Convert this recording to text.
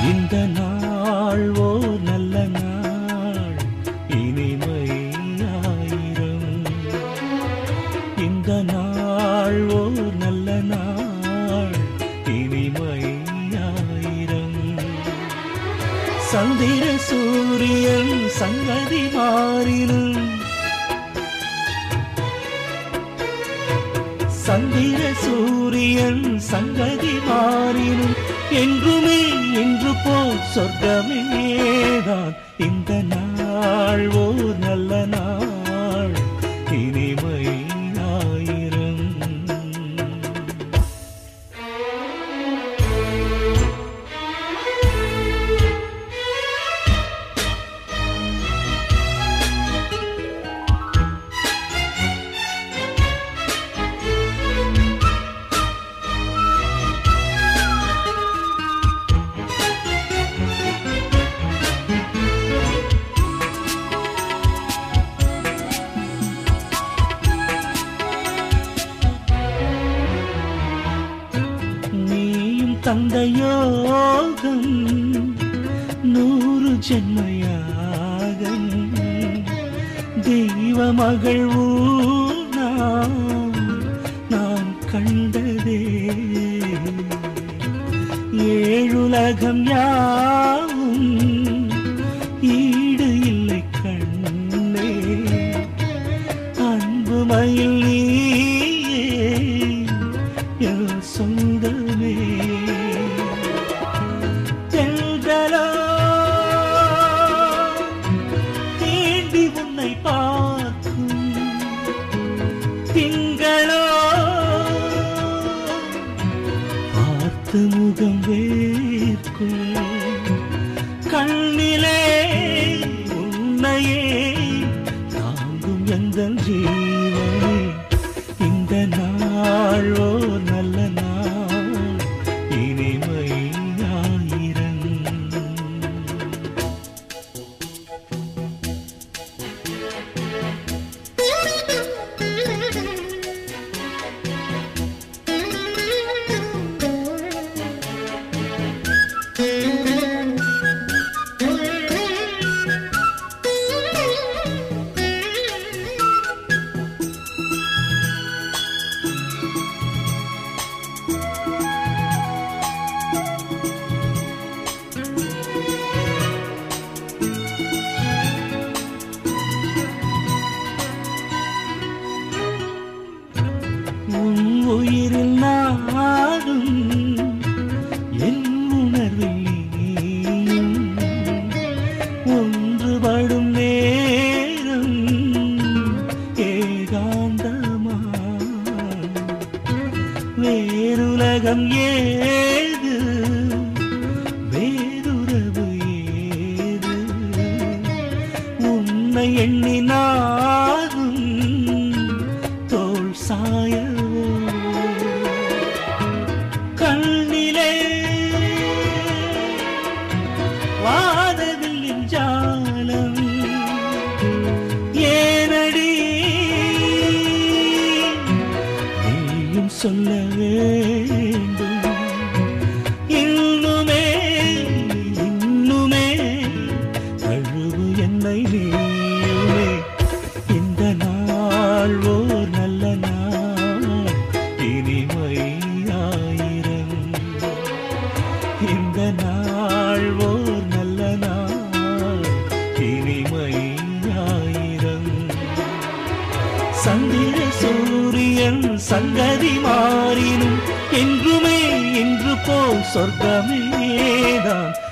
இந்த நாள் ஓ நல்ல நாள் இனிமை ஆயிரம் இந்த நாள் ஓ நல்ல நாள் இனிமை ஆயிரம் சந்திர சூரியன் சங்கதி மாறினும் சந்திர சூரியன் சங்கதி மாறினும் என்றுமே என்று போல் சொர்க்கமேதான் இந்த நாள் ஓ நல்ல நாள் இனிமை ஆயிரம் நீயும் தந்த யோகம் நூறு ஜென்மையாகம் தெய்வ மகள் ஊனாம் நான் கண்டதே ஏழுலகம் யாவும் ஈடு இல்லை கண்ணே அன்பு மயில் நீயே என் சொந்தமே தென்றலோ தீண்டி உன்னை பார்க்கும் திங்களோ பார்த்து முகம் வேர்க்கும் கண்ணிலே உன்னையே தாங்கும் எந்த ஜீவனே இந்த நாளோ நல்ல நாள் இனிமை ஆயிரம் உன் உயிரில் நாடும் என் உணர்வில் நீயும் ஒன்றுபடும் நேரம் ஏகாந்தமா வேறுலகம் ஏது வேறுறவு ஏது உன்னை எண்ணினாலும் தோல் சாயவோ கண்ணிலே வானவில்லின் ஜாலம் ஏனடி நீயும் சொல்ல வேண்டும் இன்னுமே இன்னுமே அழுவு என்னை நீயுமே இந்த நாள் ஓர் நல்ல நாள் இனிமை ஆயிரம் இந்த நாள் ஓர் நல்ல நாள் இனிமை ஆயிரம் சந்திர சூரியன் சங்கதி மாறினும் என்றுமே இன்று போல் சொர்க்கமேதான்